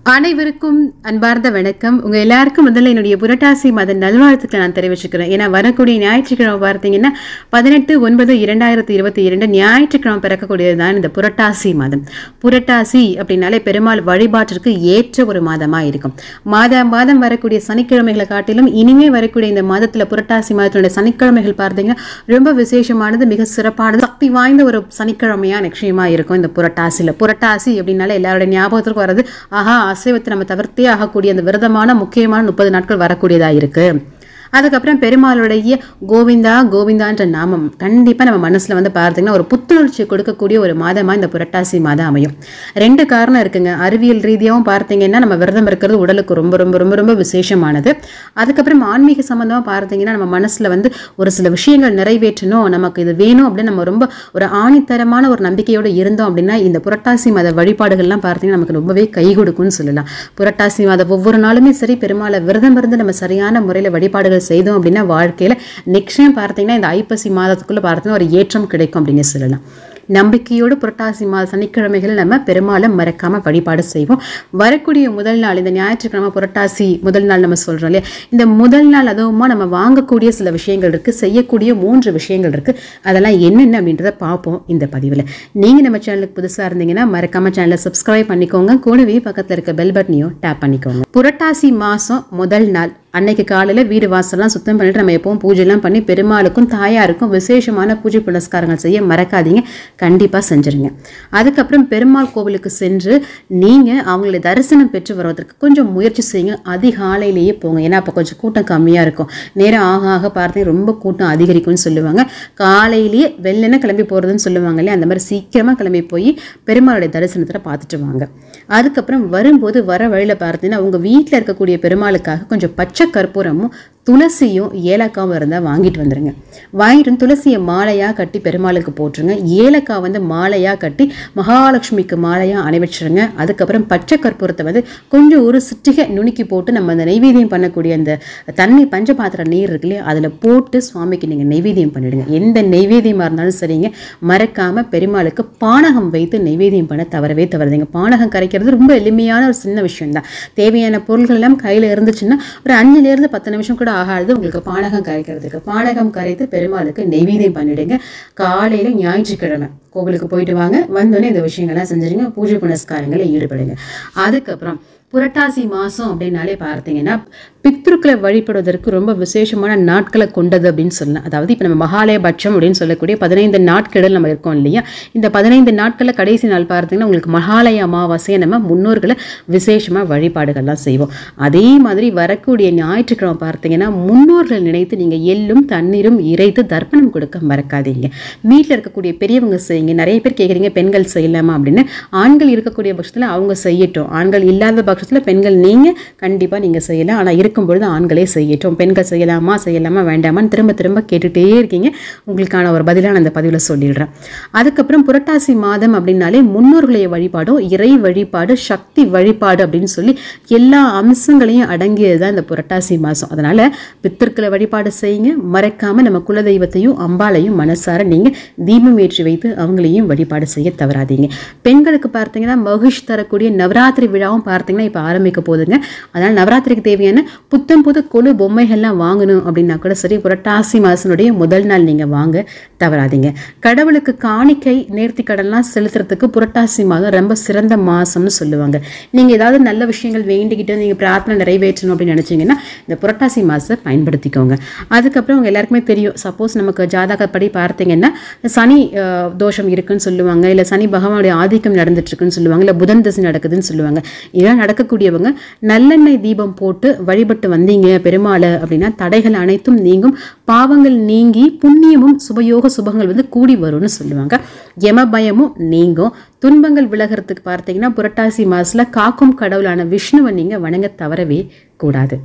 அனைவருக்கும் அன்பார்ந்த வணக்கம் உங்க எல்லாருக்கும் முதல்ல என்னுடைய புரட்டாசி மாத நல்வாழ்த்துக்களை நான் தெரிவிச்சுக்கிறேன் ஏன்னா வரக்கூடிய ஞாயிற்றுக்கிழமை பார்த்தீங்கன்னா பதினெட்டு ஒன்பது இரண்டாயிரத்தி இருபத்தி இரண்டு ஞாயிற்றுக்கிழமை பிறக்கக்கூடியது தான் இந்த புரட்டாசி மாதம் புரட்டாசி அப்படின்னாலே பெருமாள் வழிபாட்டிற்கு ஏற்ற ஒரு மாதமா இருக்கும் மாதம் மாதம் வரக்கூடிய சனிக்கிழமைகளை காட்டிலும் இனிமே வரக்கூடிய இந்த மாதத்துல புரட்டாசி மாதத்தினுடைய சனிக்கிழமைகள் பார்த்தீங்கன்னா ரொம்ப விசேஷமானது மிக சிறப்பானது சக்தி வாய்ந்த ஒரு சனிக்கிழமையா நிச்சயமா இருக்கும் இந்த புரட்டாசியில புரட்டாசி அப்படின்னாலே எல்லாருடைய ஞாபகத்துக்கு வர்றது ஆஹா அசைவத்தை நம்ம தவிர்த்தே ஆகக்கூடிய அந்த விரதமான முக்கியமான முப்பது நாட்கள் வரக்கூடியதா இருக்கு அதுக்கப்புறம் பெருமாளுடைய கோவிந்தா கோவிந்தான்ற நாமம் கண்டிப்பாக நம்ம மனசில் வந்து பார்த்தீங்கன்னா ஒரு புத்துணர்ச்சி கொடுக்கக்கூடிய ஒரு மாதமாக இந்த புரட்டாசி மாதம் அமையும் ரெண்டு காரணம் இருக்குங்க அறிவியல் ரீதியாகவும் பார்த்தீங்கன்னா நம்ம விரதம் இருக்கிறது உடலுக்கு ரொம்ப ரொம்ப ரொம்ப ரொம்ப விசேஷமானது அதுக்கப்புறம் ஆன்மீக சம்மந்தமாக பார்த்தீங்கன்னா நம்ம மனசில் வந்து ஒரு சில விஷயங்கள் நிறைவேற்றணும் நமக்கு இது வேணும் அப்படின்னு நம்ம ரொம்ப ஒரு ஆணித்தரமான ஒரு நம்பிக்கையோடு இருந்தோம் அப்படின்னா இந்த புரட்டாசி மாத வழிபாடுகள்லாம் பார்த்தீங்கன்னா நமக்கு ரொம்பவே கை கொடுக்கும்னு சொல்லலாம் புரட்டாசி மாதம் ஒவ்வொரு நாளுமே சரி பெருமாளை விரதம் இருந்து நம்ம சரியான முறையில் வழிபாடுகள் செய்தோம் அப்படின்னா வாழ்க்கையில் நிச்சயம் பார்த்தீங்கன்னா இந்த ஐப்பசி மாதத்துக்குள்ளே பார்த்தீங்கன்னா ஒரு ஏற்றம் கிடைக்கும் அப்படின்னு சொல்லலாம் நம்பிக்கையோடு புரட்டாசி மாத சனிக்கிழமைகளை நம்ம பெருமாளை மறக்காம வழிபாடு செய்வோம் வரக்கூடிய முதல் நாள் இந்த ஞாயிற்றுக்கிழமை புரட்டாசி முதல் நாள் நம்ம சொல்றோம் இல்லையா இந்த முதல் நாள் அதுவுமா நம்ம வாங்கக்கூடிய சில விஷயங்கள் இருக்கு செய்யக்கூடிய மூன்று விஷயங்கள் இருக்கு அதெல்லாம் என்னென்ன அப்படின்றத பார்ப்போம் இந்த பதிவில் நீங்க நம்ம சேனலுக்கு புதுசா இருந்தீங்கன்னா மறக்காம சேனலை சப்ஸ்கிரைப் பண்ணிக்கோங்க கூடவே பக்கத்துல இருக்க பெல் பட்டனையும் டேப் பண்ணிக்கோங்க புரட்டாசி மாசம் முதல் நாள் அன்னைக்கு காலையில் வீடு வாசல்லாம் சுத்தம் பண்ணிட்டு நம்ம எப்பவும் பூஜைலாம் பண்ணி பெருமாளுக்கும் தாயாருக்கும் விசேஷமான பூஜை புனஸ்காரங்கள் செய்ய மறக்காதீங்க கண்டிப்பாக செஞ்சுருங்க அதுக்கப்புறம் பெருமாள் கோவிலுக்கு சென்று நீங்கள் அவங்களுடைய தரிசனம் பெற்று வருவதற்கு கொஞ்சம் முயற்சி செய்யுங்க அதிகாலையிலேயே போங்க ஏன்னா அப்போ கொஞ்சம் கூட்டம் கம்மியாக இருக்கும் நேரம் ஆக ஆக பார்த்தீங்கன்னா ரொம்ப கூட்டம் அதிகரிக்கும்னு சொல்லுவாங்க காலையிலேயே வெள்ளன கிளம்பி போகிறதுன்னு சொல்லுவாங்க இல்லையா அந்த மாதிரி சீக்கிரமாக கிளம்பி போய் பெருமாளுடைய தரிசனத்தில் பார்த்துட்டு வாங்க அதுக்கப்புறம் வரும்போது வர வழியில் பார்த்தீங்கன்னா உங்கள் வீட்டில் இருக்கக்கூடிய பெருமாளுக்காக கொஞ்சம் பச்சை கற்பூரமும் துளசியும் ஏலக்காவும் இருந்தால் வாங்கிட்டு வந்துடுங்க வாங்கிட்டு வந்து துளசியை மாலையாக கட்டி பெருமாளுக்கு போட்டுருங்க ஏலக்காய் வந்து மாலையாக கட்டி மகாலட்சுமிக்கு மாலையாக அணிவிச்சிருங்க அதுக்கப்புறம் பச்சை கற்பூரத்தை வந்து கொஞ்சம் ஒரு சிட்டிகை நுணுக்கி போட்டு நம்ம அந்த நைவேத்தியம் பண்ணக்கூடிய அந்த தண்ணி பஞ்சபாத்திர நீர் இருக்கு இல்லையா அதில் போட்டு சுவாமிக்கு நீங்கள் நைவேத்தியம் பண்ணிடுங்க எந்த நைவேத்தியமாக இருந்தாலும் சரிங்க மறக்காமல் பெருமாளுக்கு பானகம் வைத்து நைவேத்தியம் பண்ண தவறவே தவறுதுங்க பானகம் கரைக்கிறது ரொம்ப எளிமையான ஒரு சின்ன விஷயம் தான் தேவையான பொருள்கள் எல்லாம் கையில் இருந்துச்சுன்னா ஒரு அஞ்சுலேருந்து பத்து நிமிஷம் கூட ஆகாது உங்களுக்கு பானகம் கரைக்கிறதுக்கு பானகம் கரைத்து பெருமாளுக்கு நெய்வேத்தியம் பண்ணிடுங்க காலையில் ஞாயிற்றுக்கிழமை கோவிலுக்கு போயிட்டு வாங்க வந்தோடனே இந்த விஷயங்கள்லாம் செஞ்சுருங்க பூஜை புனஸ்காரங்களில் ஈடுபடுங்க அதுக்கப்புறம் புரட்டாசி மாதம் அப்படின்னாலே பார்த்தீங்கன்னா பித்ருக்களை வழிபடுவதற்கு ரொம்ப விசேஷமான நாட்களை கொண்டது அப்படின்னு சொல்லலாம் அதாவது இப்போ நம்ம மகாலயபட்சம் அப்படின்னு சொல்லக்கூடிய பதினைந்து நாட்களில் நம்ம இருக்கோம் இல்லையா இந்த பதினைந்து நாட்களில் கடைசி நாள் பார்த்தீங்கன்னா உங்களுக்கு மகாலய அமாவாசையை நம்ம முன்னோர்களை விசேஷமாக வழிபாடுகள்லாம் செய்வோம் அதே மாதிரி வரக்கூடிய ஞாயிற்றுக்கிழமை பார்த்தீங்கன்னா முன்னோர்களை நினைத்து நீங்கள் எள்ளும் தண்ணீரும் இறைத்து தர்ப்பணம் கொடுக்க மறக்காதீங்க வீட்டில் இருக்கக்கூடிய பெரியவங்க செய்யுங்க நிறைய பேர் கேட்குறீங்க பெண்கள் செய்யலாமா அப்படின்னு ஆண்கள் இருக்கக்கூடிய பட்சத்தில் அவங்க செய்யட்டும் ஆண்கள் இல்லாத பட்சத்தில் பெண்கள் நீங்கள் கண்டிப்பாக நீங்கள் செய்யலாம் ஆனால் இருக்கும் பொழுது ஆண்களே செய்யட்டும் பெண்கள் செய்யலாமா செய்யலாமா வேண்டாமான்னு திரும்ப திரும்ப கேட்டுகிட்டே இருக்கீங்க உங்களுக்கான ஒரு பதிலாக நான் இந்த பதிவில் சொல்லிடுறேன் அதுக்கப்புறம் புரட்டாசி மாதம் அப்படின்னாலே முன்னோர்களுடைய வழிபாடும் இறை வழிபாடு சக்தி வழிபாடு அப்படின்னு சொல்லி எல்லா அம்சங்களையும் அடங்கியது தான் இந்த புரட்டாசி மாதம் அதனால் பித்திருக்களை வழிபாடு செய்யுங்க மறக்காமல் நம்ம குலதெய்வத்தையும் அம்பாளையும் மனசார நீங்கள் தீபம் ஏற்றி வைத்து அவங்களையும் வழிபாடு செய்ய தவறாதீங்க பெண்களுக்கு பார்த்தீங்கன்னா மகிஷ் தரக்கூடிய நவராத்திரி விழாவும் பார்த்தீங்கன்னா இப்போ ஆரம்பிக்க போகுதுங்க அதனால் நவராத்திரிக்கு தேவையான புத்தம் புது கொழு பொம்மைகள்லாம் வாங்கணும் அப்படின்னா கூட சரி புரட்டாசி மாதனுடைய முதல் நாள் நீங்கள் வாங்க தவறாதீங்க கடவுளுக்கு காணிக்கை நேர்த்தி கடன்லாம் செலுத்துறதுக்கு புரட்டாசி மாதம் ரொம்ப சிறந்த மாதம்னு சொல்லுவாங்க நீங்கள் ஏதாவது நல்ல விஷயங்கள் வேண்டிக்கிட்டு நீங்கள் பிரார்த்தனை நிறைவேற்றணும் அப்படின்னு நினச்சிங்கன்னா இந்த புரட்டாசி மாதத்தை பயன்படுத்திக்கோங்க அதுக்கப்புறம் உங்க எல்லாருக்குமே தெரியும் சப்போஸ் நமக்கு ஜாதகப்படி பார்த்தீங்கன்னா சனி அஹ், தோஷம் இருக்குன்னு சொல்லுவாங்க இல்லை சனி பகவானுடைய ஆதிக்கம் நடந்துட்டு இருக்குன்னு சொல்லுவாங்க இல்லை புதன் தசை நடக்குதுன்னு சொல்லுவாங்க இதெல்லாம் நடக்கக்கூடியவங்க நல்லெண்ணெய் தீபம் போட்டு வழிபட்டு வந்தீங்க பெருமாளை அப்படின்னா தடைகள் அனைத்தும் நீங்கும் பாவங்கள் நீங்கி புண்ணியமும் சுபயோக சுபங்கள் வந்து கூடி வரும்னு சொல்லுவாங்க யம பயமும் நீங்கும் துன்பங்கள் விலகிறதுக்கு பார்த்தீங்கன்னா புரட்டாசி மாசத்துல காக்கும் கடவுளான விஷ்ணுவை நீங்க வணங்க தவறவே கூடாது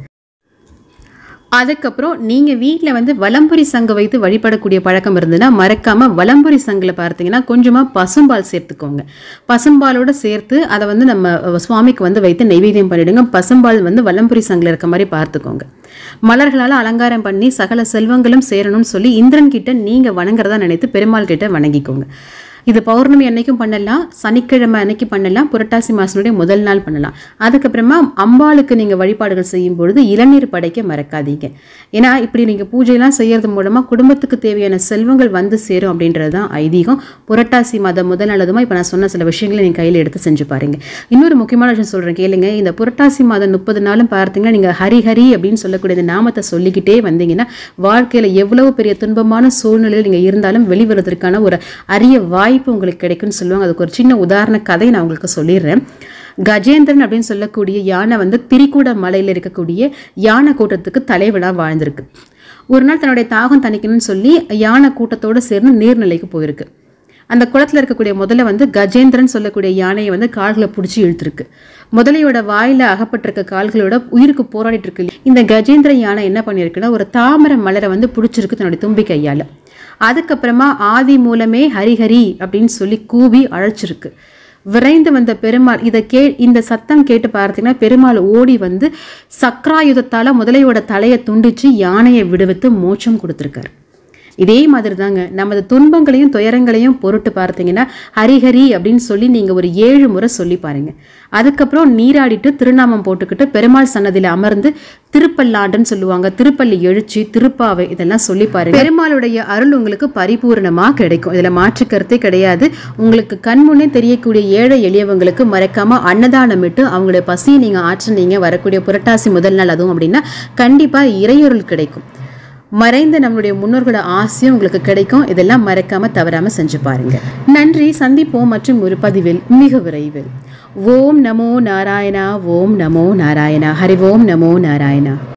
அதுக்கப்புறம் நீங்கள் வீட்டில் வந்து வலம்புரி சங்கு வைத்து வழிபடக்கூடிய பழக்கம் இருந்ததுன்னா மறக்காமல் வலம்புரி சங்கில் பார்த்தீங்கன்னா கொஞ்சமாக பசும்பால் சேர்த்துக்கோங்க பசும்பாலோட சேர்த்து அதை வந்து நம்ம அஹ், சுவாமிக்கு வந்து வைத்து நைவேத்தியம் பண்ணிடுங்க பசும்பால் வந்து வலம்புரி சங்கில் இருக்க மாதிரி பார்த்துக்கோங்க மலர்களால் அலங்காரம் பண்ணி சகல செல்வங்களும் சேரணும்னு சொல்லி இந்திரன் கிட்ட நீங்கள் வணங்குறதா நினைத்து பெருமாள் கிட்ட வணங்கிக்கோங்க இது பௌர்ணமி அன்னைக்கும் பண்ணலாம் சனிக்கிழமை அன்னைக்கு பண்ணலாம் புரட்டாசி மாசனுடைய முதல் நாள் பண்ணலாம் அதுக்கப்புறமா அம்பாளுக்கு நீங்க வழிபாடுகள் செய்யும் பொழுது இளநீர் படைக்க மறக்காதீங்க ஏன்னா இப்படி நீங்க பூஜையெல்லாம் செய்யறது மூலமா குடும்பத்துக்கு தேவையான செல்வங்கள் வந்து சேரும் அப்படின்றது தான் ஐதீகம் புரட்டாசி மாதம் முதல் நாள் அதுமா இப்போ நான் சொன்ன சில விஷயங்களை நீங்க கையில் எடுத்து செஞ்சு பாருங்க இன்னொரு முக்கியமான விஷயம் சொல்றேன் கேளுங்க இந்த புரட்டாசி மாதம் முப்பது நாளும் பார்த்தீங்கன்னா நீங்க ஹரி ஹரி அப்படின்னு சொல்லக்கூடிய இந்த நாமத்தை சொல்லிக்கிட்டே வந்தீங்கன்னா வாழ்க்கையில எவ்வளவு பெரிய துன்பமான சூழ்நிலையில் நீங்க இருந்தாலும் வெளிவருவதற்கான ஒரு அரிய வாய்ப்பு உங்களுக்கு கிடைக்கும்னு சொல்லுவாங்க அதுக்கு ஒரு சின்ன உதாரண கதை நான் உங்களுக்கு சொல்லிடுறேன் கஜேந்திரன் அப்படின்னு சொல்லக்கூடிய யானை வந்து திரிகூட மலையில் இருக்கக்கூடிய யானை கூட்டத்துக்கு தலைவனாக வாழ்ந்திருக்கு ஒரு நாள் தன்னுடைய தாகம் தணிக்கணும்னு சொல்லி யானை கூட்டத்தோடு சேர்ந்து நீர்நிலைக்கு போயிருக்கு அந்த குளத்துல இருக்கக்கூடிய முதல்ல வந்து கஜேந்திரன் சொல்லக்கூடிய யானையை வந்து கால்களை பிடிச்சி இழுத்துருக்கு முதலையோட வாயில அகப்பட்டிருக்க கால்களோட உயிருக்கு போராடிட்டு இருக்கு இல்லையா? இந்த கஜேந்திர யானை என்ன பண்ணியிருக்குன்னா ஒரு தாமரை மலரை வந்து பிடிச்சிருக்கு தன்னுடைய தும்பி கையால அதுக்கப்புறமா ஆதி மூலமே ஹரிஹரி அப்படின்னு சொல்லி கூவி அழைச்சிருக்கு விரைந்து வந்த பெருமாள் இதை கே இந்த சத்தம் கேட்டு பார்த்தீங்கன்னா பெருமாள் ஓடி வந்து சக்ராயுதத்தால முதலையோட தலையை துண்டிச்சு யானையை விடுவித்து மோட்சம் கொடுத்துருக்காரு இதே மாதிரி தாங்க நமது துன்பங்களையும் துயரங்களையும் பொருட்டு பார்த்தீங்கன்னா ஹரிஹரி அப்படின்னு சொல்லி நீங்கள் ஒரு ஏழு முறை சொல்லி பாருங்க அதுக்கப்புறம் நீராடிட்டு திருநாமம் போட்டுக்கிட்டு பெருமாள் சன்னதியில் அமர்ந்து திருப்பல்லாண்டுன்னு சொல்லுவாங்க திருப்பள்ளி எழுச்சி திருப்பாவை இதெல்லாம் சொல்லி பாருங்க பெருமாளுடைய அருள் உங்களுக்கு பரிபூரணமாக கிடைக்கும் இதில் மாற்று கருத்தே கிடையாது உங்களுக்கு கண்முன்னே தெரியக்கூடிய ஏழை எளியவங்களுக்கு மறக்காம அன்னதானமிட்டு அவங்களுடைய பசியை நீங்கள் ஆற்றினீங்க வரக்கூடிய புரட்டாசி முதல் நாள் அதுவும் அப்படின்னா கண்டிப்பாக இறையொருள் கிடைக்கும் மறைந்த நம்மளுடைய முன்னோர்களோட ஆசையும் உங்களுக்கு கிடைக்கும் இதெல்லாம் மறக்காம தவறாம செஞ்சு பாருங்க நன்றி சந்திப்போம் மற்றும் ஒரு பதிவில் மிக விரைவில் ஓம் நமோ நாராயணா ஓம் நமோ நாராயணா ஹரி ஓம் நமோ நாராயணா